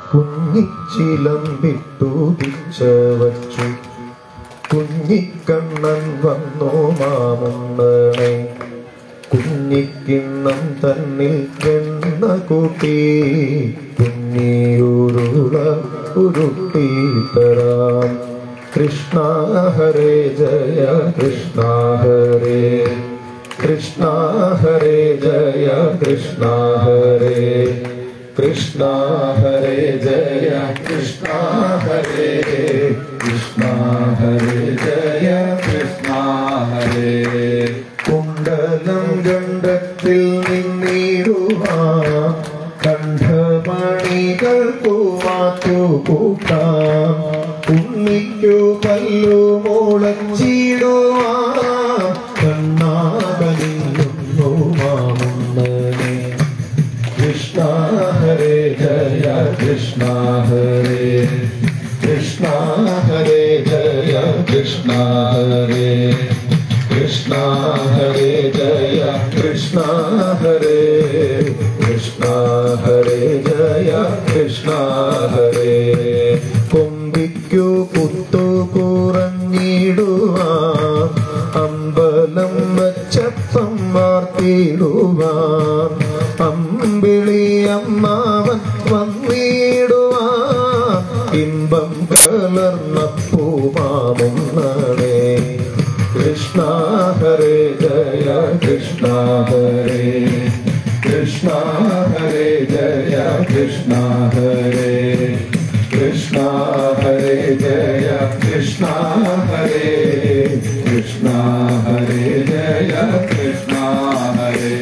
കുഞ്ഞിച്ചിലമ്പിട്ടു പിച്ചവച്ചു കുഞ്ഞിക്കണ്ണൻ വന്നു മാമുണ്ണണേ കുഞ്ഞിക്കിണ്ണം തന്നിൽ വെണ്ണ കൂട്ടി കുഞ്ഞിയൂരുള ഉരുട്ടി തരാം കൃഷ്ണ ഹരേ ജയ കൃഷ്ണ ഹരേ കൃഷ്ണ ഹരേ ജയ കൃഷ്ണ ഹരേ കൃഷ്ണ ഹരേ ജയ കൃഷ്ണ ഹരേ കൃഷ്ണ ഹരേ ജയ കൃഷ്ണ ഹരേ കുണ്ടലം ഗണ്ഡത്തിൽ നിന്നിടുവാ കണ്ഠമണികൾക്കു മാറ്റു കൂട്ടാം ഉണ്ണിക്കു പല്ലു മുളച്ചിടുവാ കണ്ണാകലിന്നു മാമുന്നനെ കൃഷ്ണ ഹരേ ജയ കൃഷ്ണ ഹരേ കൃഷ്ണ ഹരേ ജയ കൃഷ്ണ ഹരേ കൃഷ്ണ ഹരേ ജയ കൃഷ്ണ ഹരേ കൃഷ്ണ ഹരേ ജയ കൃഷ്ണ ഹരേ കൊമ്പിക്കു പുത്തു കുറഞ്ഞിടുവാ അമ്പലം വച്ചപ്പം വാർത്തിടുവാൻ അമ്പിളി അമ്മാവൻ വന്നിടുവാൻ ഇമ്പം കലർന്ന പൂമാമുന്നണേ കൃഷ്ണ ഹരേ ജയ കൃഷ്ണ ഹരേ കൃഷ്ണ ഹരേ ജയ കൃഷ്ണ ഹരേ കൃഷ്ണ ഹരേ ജയ കൃഷ്ണ ഹരേ കൃഷ്ണ ഹരേ ജയ കൃഷ്ണ ഹരേ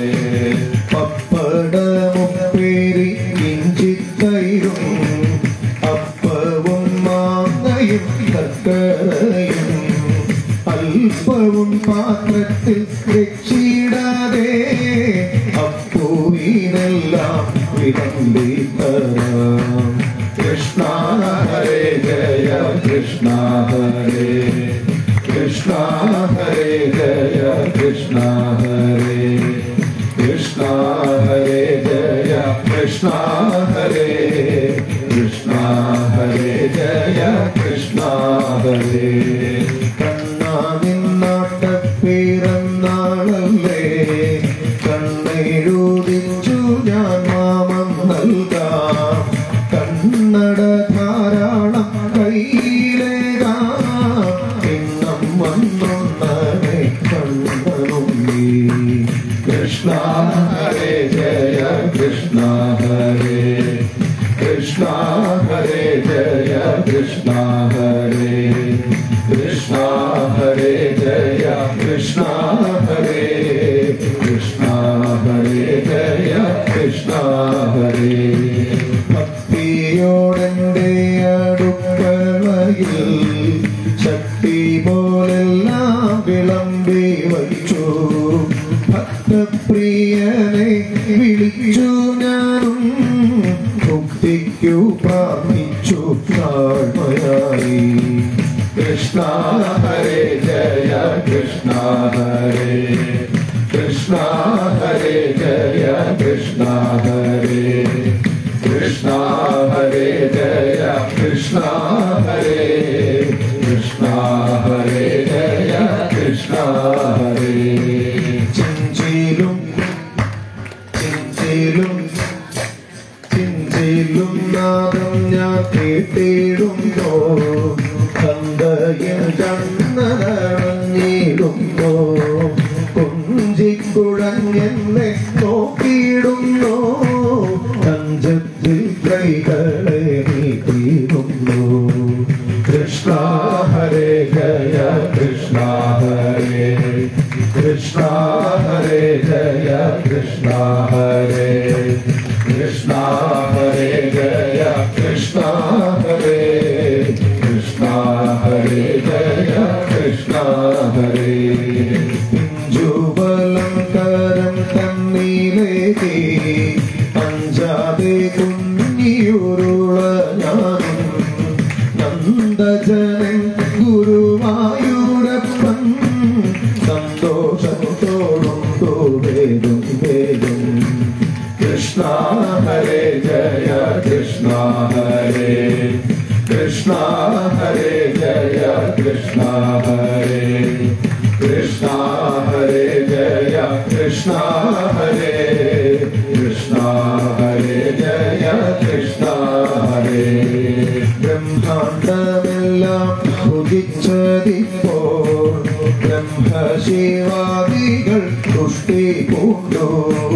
പപ്പടമുപ്പേരി ഇഞ്ചിത്തൈരും അപ്പവും മാങ്ങയും കക്കറയും അല്പവും പാത്രത്തിൽ രക്ഷിടാതെ അപ്പൂവിനെല്ലാം വിളമ്പി തരാം കൃഷ്ണ ഹരേ ജയ കൃഷ്ണ ഹരേ കൃഷ്ണ ഹരേ ജയ കൃഷ്ണ ഹരേ കൃഷ്ണ ഹരേ ജയ കൃഷ്ണ ഹരേ കൃഷ്ണ ഹരേ ജയ കൃഷ്ണ ഹരേ കണ്ണാ നിന്നാട്ട പിറന്നാളല്ലേ കണ്ണെഴുതിച്ചു ഞാൻ മാമം നൽകാം കണ്ണട ധാരാളം കയ്യിലേകാം കിണ്ണം വന്നൊന്നനെ കണ്ണനുണ്ണി കൃഷ്ണ ഹരേ ജയ കൃഷ്ണ ഹരേ കൃഷ്ണ ഹരേ ജയ കൃഷ്ണ ഹരേ കൃഷ്ണ ഹരേ ജയ കൃഷ്ണ ഹരേ കൃഷ്ണ ഹരേ ജയ കൃഷ്ണ ഹരേ ഭക്തിയോടെന്റെ അടുക്കളയിൽ ശക്തി പോലെല്ലാം വിളമ്പി വച്ചു ഭക്തപ്രിയനെ വിളിച്ചു ഞാനും മുക്തിക്കു പ്രാർത്ഥിച്ചു താഴ്മയായി കൃഷ്ണ ഹരേ ജയ കൃഷ്ണ ഹരേ കൃഷ്ണ ഹരേ ജയ കൃഷ്ണ ഹരേ കൃഷ്ണ ഹരേ ജയ കൃഷ്ണ ഹരേ കൃഷ്ണ ഹരേ ജയ കൃഷ്ണ ഹരേ ചിഞ്ചിലും ചിഞ്ചിലും ചിഞ്ചിലും നാദം ഞാൻ കേട്ടിടുന്നു കന്തയിൽ കണ്ണനടഞ്ഞിടുന്നു കുഞ്ചിക്കുഴഞ്ഞെന്നെ നോക്കിയിടുന്നു കഞ്ചത്തിൽ കൈകളെ നീട്ടിയിരുന്നു കൃഷ്ണ ഹരേ ജയ കൃഷ്ണ ഹരേ കൃഷ്ണ ഹരേ ജയ കൃഷ്ണ ഹരേ കൃഷ്ണ ഹരേ ജയ കൃഷ്ണ ഹരേ കൃഷ്ണ ഹരേ ജയ കൃഷ്ണ ഹരേ പിഞ്ചുബലം കരം തന്നിലേക്ക് അഞ്ചാതെ കുഞ്ഞിയുരുള ഞാനും നന്ദജനൻ ഗുരുവായൂരപ്പൻ സന്തോഷത്തോടും തോടേതും വേദം ഹരേ കൃഷ്ണ ഹരേ ജയ കൃഷ്ണ ഹരേ കൃഷ്ണ ഹരേ ജയ കൃഷ്ണ ഹരേ കൃഷ്ണ ഹരേ ജയ കൃഷ്ണ ഹരേ ബ്രഹ്മാണ്ടമെല്ലാം ഭുജിച്ചതിപ്പോൾ ബ്രഹ്മശിവാദികൾ തുഷ്ടി പൂണ്ടു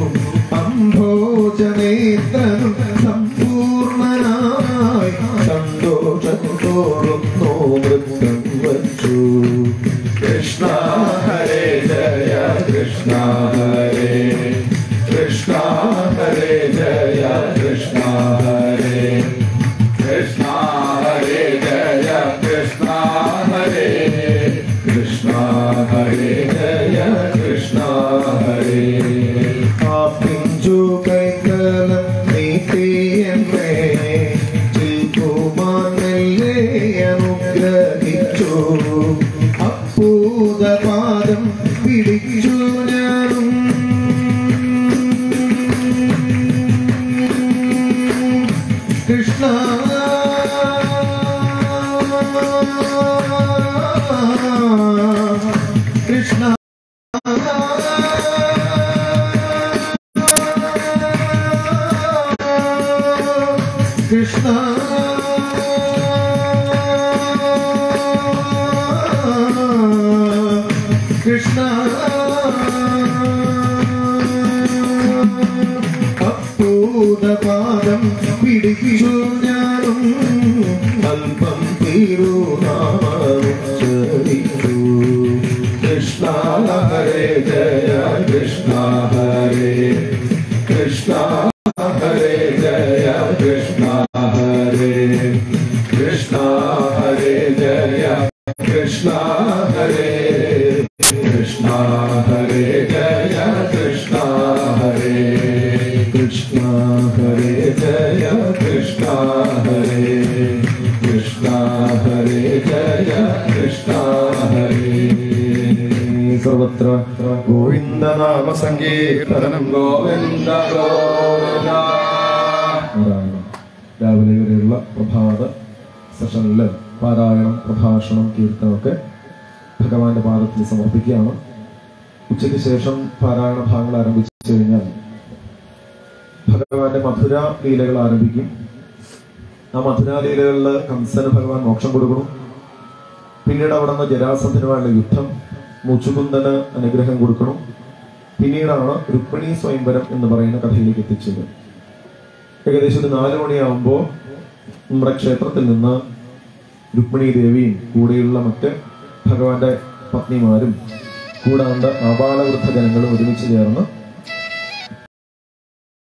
അംഭോജനേത്രനും സമ്പൂർണനായി സന്തോഷത്തോടുന്നു നൃത്തം വച്ചു കൃഷ്ണ ഹരേ ജയ കൃഷ്ണ ഹരേ കൃഷ്ണ ഹരേ ജയ കൃഷ്ണ ഹരേ കൃഷ്ണ ഹരേ ജയ കൃഷ്ണ ഹരേ കൃഷ്ണ ഹരേ ജയ കൃഷ്ണ ഹരേ ആ പിഞ്ചു കൈക്കലം നീട്ടിയെന്നേ ചിൽക്കുമാനല്ലേ അനുഗ്രഹിച്ചു അപ്പൂതപാദം പിടിച്ചു ഞാനും കൃഷ്ണ കൃഷ്ണ കൃഷ്ണ കൃഷ്ണ അപ്പൂതപാദം പിടിച്ചു ഞാനും അല്പം തിരുനാമറിച്ചു കൃഷ്ണ ഹരേ ജയ കൃഷ്ണ ഹരേ കൃഷ്ണ ഹരേ ജയ കൃഷ്ണ ഹരേ കൃഷ്ണ ഹരേ ജയ കൃഷ്ണ ഹരേ കൃഷ്ണ ഹരേ ജയ കൃഷ്ണ ഹരേ കൃഷ്ണ ഹരേ ജയ കൃഷ്ണ ഹരേ കൃഷ്ണ ഹരേ ജയ കൃഷ്ണ ഹരേ സർവത്ര ഗോവിന്ദ നാമ സങ്കീർത്തനം ഗോവിന്ദ ഗോവിന്ദ നാരായണം രാവിലെ വരെയുള്ള പ്രഭാത സെഷനിൽ പാരായണം പ്രഭാഷണം കീർത്തനമൊക്കെ ഭഗവാന്റെ പാദത്തിൽ സമർപ്പിക്കുകയാണ് ഉച്ചയ്ക്ക് ശേഷം പാരായണ ഭാഗങ്ങൾ ആരംഭിച്ചു കഴിഞ്ഞാൽ ഭഗവാന്റെ മധുര ലീലകൾ ആരംഭിക്കും ആ മധുര ലീലകളിൽ കംസന് ഭഗവാൻ മോക്ഷം കൊടുക്കണം പിന്നീട് അവിടെ നിന്ന് ജരാസന്ധനുമായുള്ള യുദ്ധം മുച്ചുകുന്ദന് അനുഗ്രഹം കൊടുക്കണം പിന്നീടാണ് രുക്മിണി സ്വയംവരം എന്ന് പറയുന്ന കഥയിലേക്ക് എത്തിച്ചത് ഏകദേശം ഒരു നാലു മണിയാവുമ്പോൾ നമ്മുടെ ക്ഷേത്രത്തിൽ നിന്ന് രുക്മിണി ദേവിയും കൂടെയുള്ള മറ്റ് ഭഗവാന്റെ പത്നിമാരും കൂടാണ്ട് ആപാലവൃദ്ധ ജനങ്ങളും ഒരുമിച്ച് ചേർന്ന്